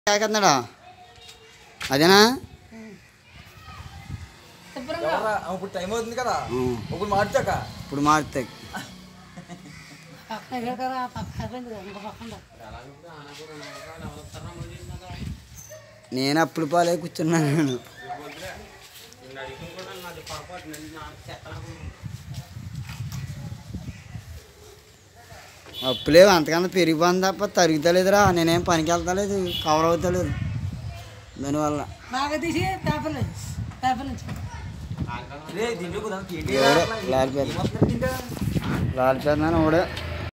కాకెత్తున్నాడా అదేనా ఎవర్రా? ఆ, ఇప్పుడు టైం అవుతుంది కదా ఉం. ఇప్పుడు మార్చాక ఇప్పుడు మారుతాయి పక్కన ఎక్కడ కదా పక్కన అయిపోయింది కదా ఇంకో పక్కన నేను అప్పుడు పాలే కూర్చున్నాను నేను అప్పులే అంతకన్నా పెరిగిపోయింది తప్ప తరుగుతలేదురా నేనేం పనికి వెళ్తలేదు కవర్ అవుతలేదు దానివల్ల బాగా తీసి పేపర్లు పేపర్ నుంచి రే దీంట్లో కుదరదు. ఏంటి ఎవరో అట్లా? లాల్ పేరు. ఏమొస్తుంది దీంట్లో? లాల్ పెద్దనాన్న కూడా